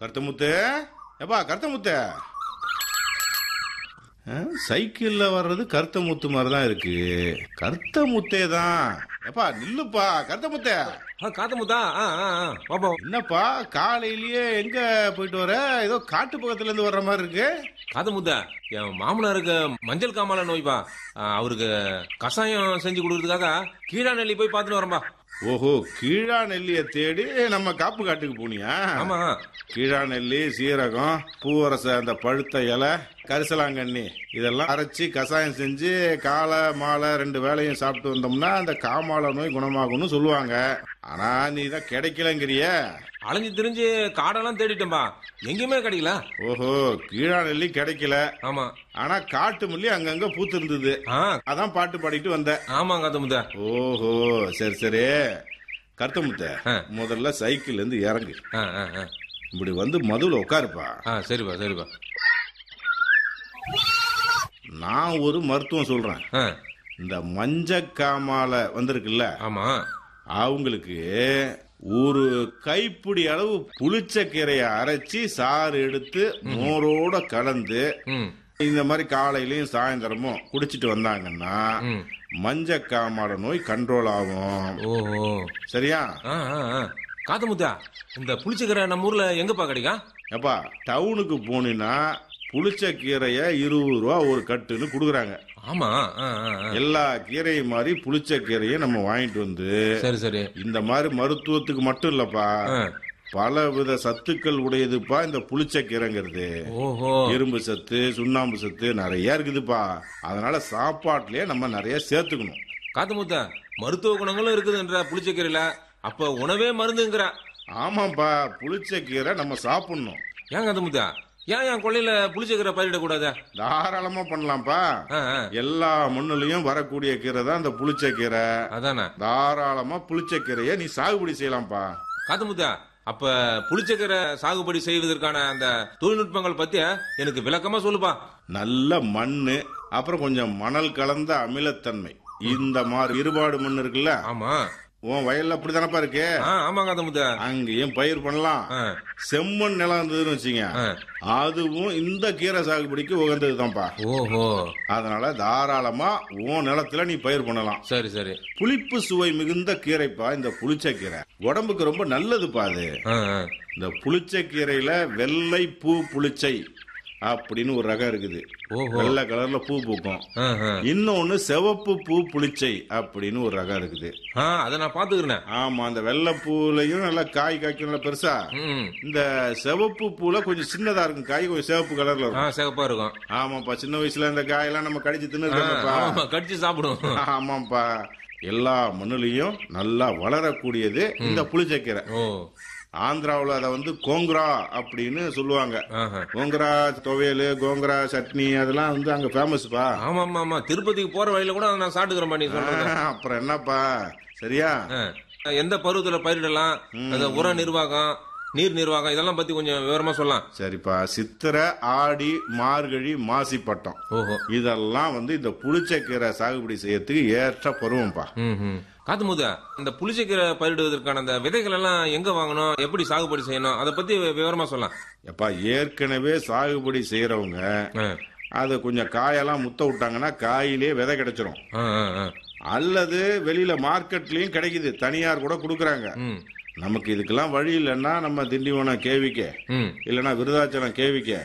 கருத்தமுத்து எப்பா கருத்தமுத்து ஆ, சைக்கிள்ல வர்றது கருத்த முத்து மாதிரி தான் இருக்கு கருத்த முத்தே தான் எப்பா நில்லுப்பா கருத்த முத்தே ஆ காத்த முத்தா ஆ ஆ ஆ பாப்பா என்னப்பா காலையிலயே எங்க போயிட்டு வர ஏதோ காட்டு பக்கத்துல இருந்து வர்ற மாதிரி இருக்கு காத்த முத்தா என் மாமனாருக்கு மஞ்சள் காமால நோய்ப்பா ஆ, அவருக்கு கஷாயம் செஞ்சு கொடுக்கறதுக்காக கீழா நெல்லி போய் பார்த்துட்டு வரேன்பா ஓஹோ கீழா நெல்லிய தேடி நம்ம காப்பு காட்டுக்கு போனியா ஆமா கீழா நெல்லி சீரகம் பூவரச அந்த பழுத்த இலை கரிசலாங்கண்ணி இதெல்லாம் அரைச்சி கஷாயம் செஞ்சு காலை மாலை ரெண்டு வேளையும் சாப்பிட்டு வந்தோம்னா அந்த காமால நோய் குணமாகும்னு சொல்லுவாங்க ஆனா நீ தான் கிடைக்கலங்கிறிய அலைஞ்சு திரிஞ்சு காடெல்லாம் தேடிட்டேன்பா எங்கேயுமே கிடைக்கல ஓஹோ கீழா நெல்லி கிடைக்கல ஆமா ஆனா காட்டு மல்லி அங்கங்க பூத்து இருந்தது ஆ அதான் பாட்டு பாடிட்டு வந்த ஆமா காத்த முத்தா ஓஹோ சரி சரி கருத்தமுத்த ஆ. முதல்ல சைக்கிள் இருந்து இறங்கு ஆ ஆ ஆ இப்படி வந்து மதுல உட்காருப்பா ஆ சரிப்பா சரிப்பா நான் ஒரு மருத்துவம் சொல்றேன் ஆ இந்த மஞ்சக்காமால வந்திருக்குல்ல ஆமா அவங்களுக்கு ஒரு கைப்பிடி அளவு புளிச்சக்கீரையை அரைச்சி சாறு எடுத்து மோரோட கலந்து ம் இந்த மாதிரி காலையிலயும் சாயந்தரமும் குடிச்சிட்டு வந்தாங்கன்னா ம் மஞ்சக்காமால நோய் கண்ட்ரோல் ஆகும் ஓஹோ சரியா ஆ ஆ ஆ காத்த முத்தா இந்த புளிச்சக்கரை நம்ம ஊர்ல எங்கப்பா கிடைக்கும் எப்பா டவுனுக்கு போனீங்கன்னா புளிச்சக்கீரைய இருபது ரூபா ஒரு கட்டுன்னு கொடுக்குறாங்க ஆமா ஆ ஆ ஆ. எல்லா கீரையும் மாதிரி புளிச்சக்கீரையை நம்ம வாங்கிட்டு வந்து சரி சரி இந்த மாதிரி மருத்துவத்துக்கு மட்டும் இல்லப்பா ஆ. பல வித சத்துக்கள் உடையதுப்பா இந்த புளிச்சக்கீரைங்கிறது ஓஹோ இரும்பு சத்து சுண்ணாம்பு சத்து நிறைய இருக்குதுப்பா அதனால சாப்பாட்டுலயே நம்ம நிறைய சேர்த்துக்கணும் காத்து முத்தா மருத்துவ குணங்களும் இருக்குதுன்ற புளிச்சக்கீரையில அப்ப உணவே மருந்துங்கிற ஆமாப்பா புளிச்சக்கீரை நம்ம சாப்பிடணும் ஏன் காத்து முத்தா ஏன் என் கொள்ளையில புளிச்சக்கீரை பயிரிடக்கூடாது தாராளமா பண்ணலாம்ப்பா ஆ, ஆ. எல்லா மண்ணுலயும் வரக்கூடிய கீரை தான் இந்த புளிச்சக்கீரை அதானே தாராளமா புளிச்சக்கீரையை நீ சாகுபடி செய்யலாம்ப்பா காத்து முத்தா அப்ப புளிச்சக்கீரை சாகுபடி செய்வதற்கான அந்த தொழில்நுட்பங்கள் பத்தி எனக்கு விளக்கமா சொல்லுப்பா நல்ல மண்ணு அப்புறம் கொஞ்சம் மணல் கலந்த அமிலத்தன்மை இந்த மாதிரி இருபாடு மண் இருக்குல்ல ஆமா உன் வயல்ல அப்படிதானப்பா இருக்கு ஆ ஆமா காத்து முத்தா அங்கேயும் பயிர் பண்ணலாம் ஆ, செம்மண் நிலம் இருந்ததுன்னு வச்சுங்க ஆ. அதுவும் இந்த கீரை சாகுபடிக்கு உகந்ததுதான்ப்பா ஓஹோ அதனால தாராளமா உன் நிலத்துல நீ பயிர் பண்ணலாம் சரி சரி புளிப்பு சுவை மிகுந்த கீரைப்பா இந்த புளிச்சக்கீரை உடம்புக்கு ரொம்ப நல்லதுப்பா அது ஆ, ஆ. இந்த புளிச்சக்கீரையில வெள்ளை பூ புளிச்சை அப்படின்னு ஒரு ரகம் இருக்குது ஓஹோ வெள்ளை கலர்ல பூ பூக்கும் ஆ, ஆ. இன்னொன்னு சிவப்பு பூ புளிச்சை அப்படின்னு ஒரு ரகம் இருக்குது ஆ அதை நான் பாத்துக்கிறேன் ஆமா அந்த வெள்ளை பூலையும் நல்லா காய் காய்க்கும் நல்லா பெருசா ம் இந்த சிவப்பு பூல கொஞ்சம் சின்னதா இருக்கும் காய் கொஞ்சம் சிவப்பு கலர்ல ஆ இருக்கும் சிகப்பா இருக்கும் ஆமாப்பா சின்ன வயசுல இந்த காயெல்லாம் நம்ம கடிச்சு தின்னுருக்கோம்ப்பா ஆமா கடிச்சு சாப்பிடும் ஆமாப்பா எல்லா மண்ணுலயும் நல்லா வளரக்கூடியது இந்த புளிச்சக்கீரை ஓ ஆந்திராவுல அதை வந்து கோங்குரா அப்படின்னு சொல்லுவாங்க ஆஹா. கோங்குரா துவையல் கோங்குரா சட்னி அதெல்லாம் வந்து அங்க ஃபேமஸ்ப்பா ஆமா ஆமா ஆமா திருப்பதிக்கு போற வழியில கூட அதை நான் சாப்பிட்டுக்கிறேன் நீ சொல்றது அப்புறம் என்னப்பா சரியா ஆ. எந்த பருவத்துல பயிரிடலாம் அந்த உர நிர்வாகம் நீர் நிர்வாகம் இதெல்லாம் பத்தி கொஞ்சம் விவரமா சொல்லலாம் சரிப்பா சித்திரை ஆடி மார்கழி மாசி பட்டம் ஓஹோ இதெல்லாம் வந்து இந்த புளிச்சக்கீரை சாகுபடி செய்யறதுக்கு ஏற்ற பருவம்ப்பா ம் ம். காத்து முத இந்த புளிச்சக்கீரை பயிரிடுவதற்கான அந்த விதைகள் எல்லாம் எங்க வாங்கணும் எப்படி சாகுபடி செய்யணும் அதை பத்தி விவரமா சொல்லலாம் எப்பா ஏற்கனவே சாகுபடி செய்யறவங்க ஆ. அதை கொஞ்சம் காயெல்லாம் முத்த விட்டாங்கன்னா காயிலே விதை கிடைச்சிரும் ஆ, ஆ, ஆ. அல்லது வெளியில மார்க்கெட்லயும் கிடைக்குது தனியார் கூட கொடுக்கறாங்க ம் நமக்கு இதுக்கெல்லாம் வழி இல்லைன்னா நம்ம திண்டிவனம் கேவிக்க ம் இல்லைன்னா விருதாச்சலம் கேவிக்க